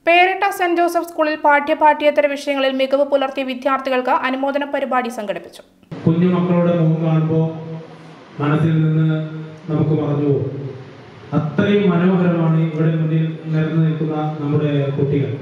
പേരിട്ട saint Joseph സ്കൂളിൽ പാഠ്യ പാഠ്യേതര വിഷയങ്ങളിൽ മികവ് പുലർത്തിയ വിദ്യാർത്ഥികൾക്ക് അനുമോദന പരിപാടി സംഘടിപ്പിച്ചു കുഞ്ഞു മക്കളുടെ മുഖം കാണുമ്പോൾ മനസ്സിൽ നിന്ന് നമുക്ക് പറഞ്ഞു പോകും. അത്രയും മനോഹരമാണ് ഇവിടെ മുന്നിൽ നിരന്നു നിൽക്കുന്ന നമ്മുടെ കുട്ടികൾ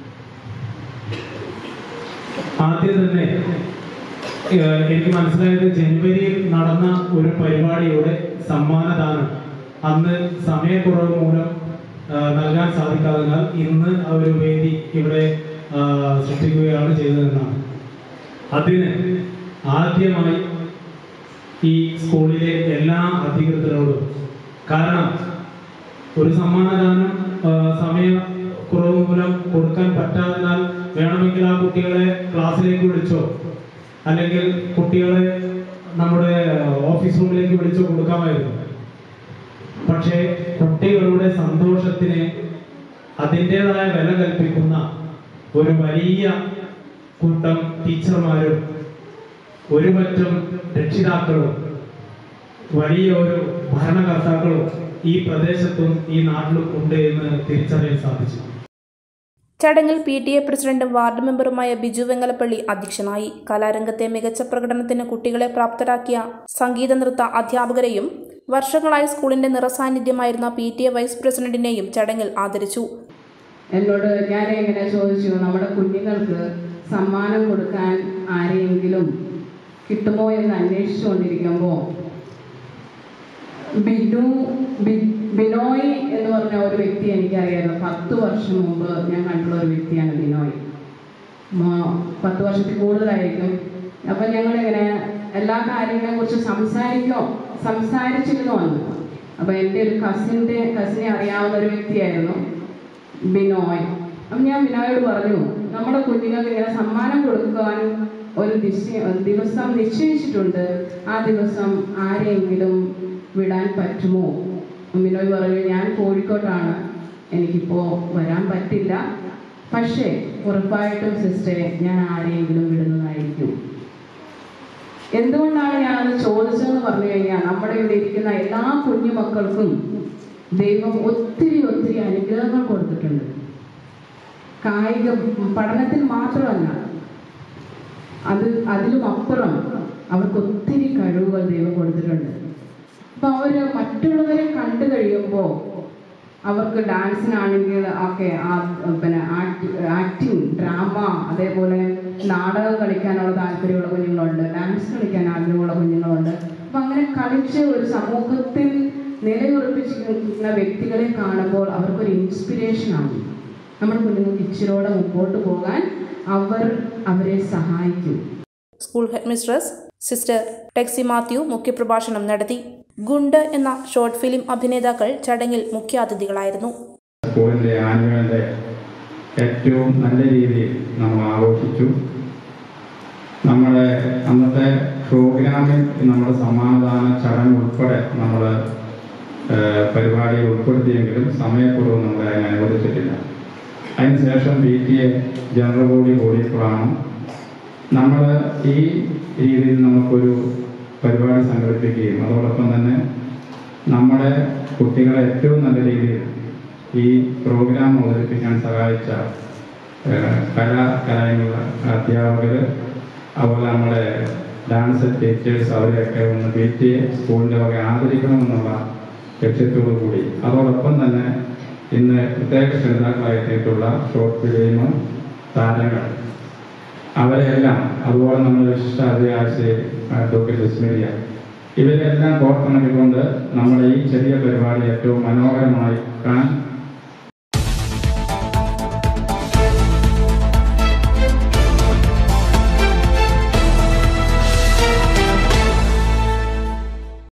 ആദ്യം തന്നെ ഏഹ്, എനിക്ക് മനസ്സിലായത് ജനുവരിയിൽ നടന്ന ഒരു പരിപാടിയുടെ സമ്മാനദാനം അന്ന് സമയക്കുറവ് മൂലം ഏഹ്, നൽകാൻ സാധിക്കാത്തതിനാൽ ഇന്ന് ആ ഒരു വേദി ഇവിടെ ഏഹ്, സൃഷ്ടിക്കുകയാണ് ചെയ്തതെന്നാണ് അതിന് ആദ്യമായി ഈ സ്കൂളിലെ എല്ലാ അധികൃതരോടും കാരണം ഒരു സമ്മാനദാനം ആ, സമയക്കുറവ് മൂലം കൊടുക്കാൻ പറ്റാതിനാൽ വേണമെങ്കിൽ ആ കുട്ടികളെ ക്ലാസ്സിലേക്ക് വിളിച്ചോ അല്ലെങ്കിൽ കുട്ടികളെ നമ്മുടെ ഓഫീസ് റൂമിലേക്ക് വിളിച്ചോ കൊടുക്കാമായിരുന്നു പക്ഷേ കുട്ടികളുടെ സന്തോഷത്തിന് അതിൻ്റെതായ വില കൽപ്പിക്കുന്ന ഒരു വലിയ കൂട്ടം ടീച്ചർമാരും ഒരു പറ്റം രക്ഷിതാക്കളും വലിയ ഒരു ഭരണകർത്താക്കളും ഈ പ്രദേശത്തും ഈ നാട്ടിലും ഉണ്ട് എന്ന് തിരിച്ചറിയാൻ സാധിച്ചു ചടങ്ങിൽ പി ടി എ പ്രസിഡന്റും വാർഡ് മെമ്പറുമായ ബിജു വെങ്ങലപ്പള്ളി അധ്യക്ഷനായി കലാരംഗത്തെ മികച്ച പ്രകടനത്തിന് കുട്ടികളെ പ്രാപ്തരാക്കിയ സംഗീത നൃത്ത അധ്യാപകരെയും വർഷങ്ങളായി സ്കൂളിന്റെ നിറസാന്നിധ്യമായിരുന്ന പി ടി എ വൈസ് പ്രസിഡന്റിനെയും ചടങ്ങിൽ ആദരിച്ചു എന്നോട് ഞാൻ എങ്ങനെ ചോദിച്ചു നമ്മുടെ കുഞ്ഞുങ്ങൾക്ക് സമ്മാനം കൊടുക്കാൻ ആരെയെങ്കിലും കിട്ടുമോ എന്ന് അന്വേഷിച്ചുകൊണ്ടിരിക്കുമ്പോൾ ബിനു ബി- ബിനോയ് എന്ന് പറഞ്ഞ ഒരു വ്യക്തി എനിക്കറിയായിരുന്നു പത്ത് വർഷം മുമ്പ് ഞാൻ കണ്ടുള്ള ഒരു വ്യക്തിയാണ് ബിനോയ് മോ- പത്ത് വർഷത്തിൽ കൂടുതലായിരിക്കും അപ്പം ഞങ്ങളിങ്ങനെ എല്ലാ കാര്യങ്ങളെ കുറിച്ച് സംസാരിക്കോ സംസാരിച്ചിരുന്നു അന്ന് അപ്പം എൻ്റെ ഒരു കസിൻ്റെ കസിനെ അറിയാവുന്ന ഒരു വ്യക്തിയായിരുന്നു ബിനോയ് അപ്പം ഞാൻ ബിനോയോട് പറഞ്ഞു നമ്മുടെ കുഞ്ഞുങ്ങൾക്ക് ഇങ്ങനെ സമ്മാനം കൊടുക്കാൻ ഒരു ദിശ ദിവസം നിശ്ചയിച്ചിട്ടുണ്ട് ആ ദിവസം ആരെയെങ്കിലും വിടാൻ പറ്റുമോ ബിനോയ് പറഞ്ഞു ഞാൻ കോഴിക്കോട്ടാണ് എനിക്കിപ്പോൾ വരാൻ പറ്റില്ല പക്ഷേ ഉറപ്പായിട്ടും സിസ്റ്ററെ ഞാൻ ആരെയെങ്കിലും വിടുന്നതായിരിക്കും എന്തുകൊണ്ടാണ് ഞാനത് ചോദിച്ചതെന്ന് പറഞ്ഞു കഴിഞ്ഞാൽ നമ്മുടെ ഇവിടെ ഇരിക്കുന്ന എല്ലാ കുഞ്ഞുമക്കൾക്കും ദൈവം ഒത്തിരി ഒത്തിരി അനുഗ്രഹങ്ങൾ കൊടുത്തിട്ടുണ്ട് കായിക പഠനത്തിൽ മാത്രമല്ല അത് അതിലും അപ്പുറം അവർക്ക് ഒത്തിരി കഴിവുകൾ ദൈവം കൊടുത്തിട്ടുണ്ട് അപ്പൊ അവര് മറ്റുള്ളവരെ കണ്ടു കഴിയുമ്പോൾ അവർക്ക് ഡാൻസിനാണെങ്കിൽ ഒക്കെ ആ പിന്നെ ആക്ടിങ് ഡ്രാമ അതേപോലെ നാടകം കളിക്കാനുള്ള താല്പര്യമുള്ള കുഞ്ഞുങ്ങളുണ്ട് ഡാൻസ് കളിക്കാൻ ആഗ്രഹമുള്ള കുഞ്ഞുങ്ങളുണ്ട് അപ്പൊ അങ്ങനെ കളിച്ച് ഒരു സമൂഹത്തിൽ നിലയുറപ്പിച്ചിരിക്കുന്ന വ്യക്തികളെ കാണുമ്പോൾ അവർക്കൊരു ഇൻസ്പിറേഷൻ ആണ് നമ്മുടെ കുഞ്ഞുങ്ങൾക്ക് ഇച്ചിരോടെ മുമ്പോട്ട് പോകാൻ അവർ അവരെ സഹായിക്കും school headmistress sister Texy Mathew മുഖ്യപ്രഭാഷണം നടത്തി ഗുണ്ട് എന്ന ഷോർട്ട് ഫിലിം അഭിനേതാക്കൾ ചടങ്ങിൽ മുഖ്യാതിഥികളായിരുന്നു സ്കൂളിൻ്റെ ആനുവലിൻ്റെ ഏറ്റവും നല്ല രീതിയിൽ നമ്മൾ ആഘോഷിച്ചു നമ്മുടെ അന്നത്തെ പ്രോഗ്രാമിൽ നമ്മുടെ സമാധാന ചടങ്ങ് ഉൾപ്പെടെ നമ്മൾ പരിപാടിയിൽ ഉൾപ്പെടുത്തിയെങ്കിലും സമയക്കുറവ് നമ്മളെ അതിന് അനുവദിച്ചിട്ടില്ല അതിനുശേഷം P T A general body കൂടിയപ്പോഴാണ് നമ്മൾ ഈ രീതിയിൽ നമുക്കൊരു പരിപാടി സംഘടിപ്പിക്കുകയും അതോടൊപ്പം തന്നെ നമ്മുടെ കുട്ടികളെ ഏറ്റവും നല്ല രീതിയിൽ ഈ പ്രോഗ്രാം അവതരിപ്പിക്കാൻ സഹായിച്ച ഏഹ്, കലാ കലായുള്ള അധ്യാപകർ അതുപോലെ നമ്മുടെ ഡാൻസ് ടീച്ചേഴ്സ് അവരെയൊക്കെ ഒന്ന് പി ടി എ സ്കൂളിൻ്റെ വക ആദരിക്കണമെന്നുള്ള ലക്ഷ്യത്തോടു കൂടി അതോടൊപ്പം തന്നെ ഇന്ന് പ്രത്യേക ശ്രദ്ധാക്കളായി എത്തിയിട്ടുള്ള ഷോർട്ട് ഫിലിം താരങ്ങൾ അവരെല്ലാം അതുപോലെ നമ്മുടെ വിശിഷ്ടാധികാരി ഡോക്ടർ ജസ്മീരിയ ഇവരെല്ലാം കോർത്തിണക്കിക്കൊണ്ട് നമ്മുടെ ഈ ചെറിയ പരിപാടി ഏറ്റവും മനോഹരമായി കാണാൻ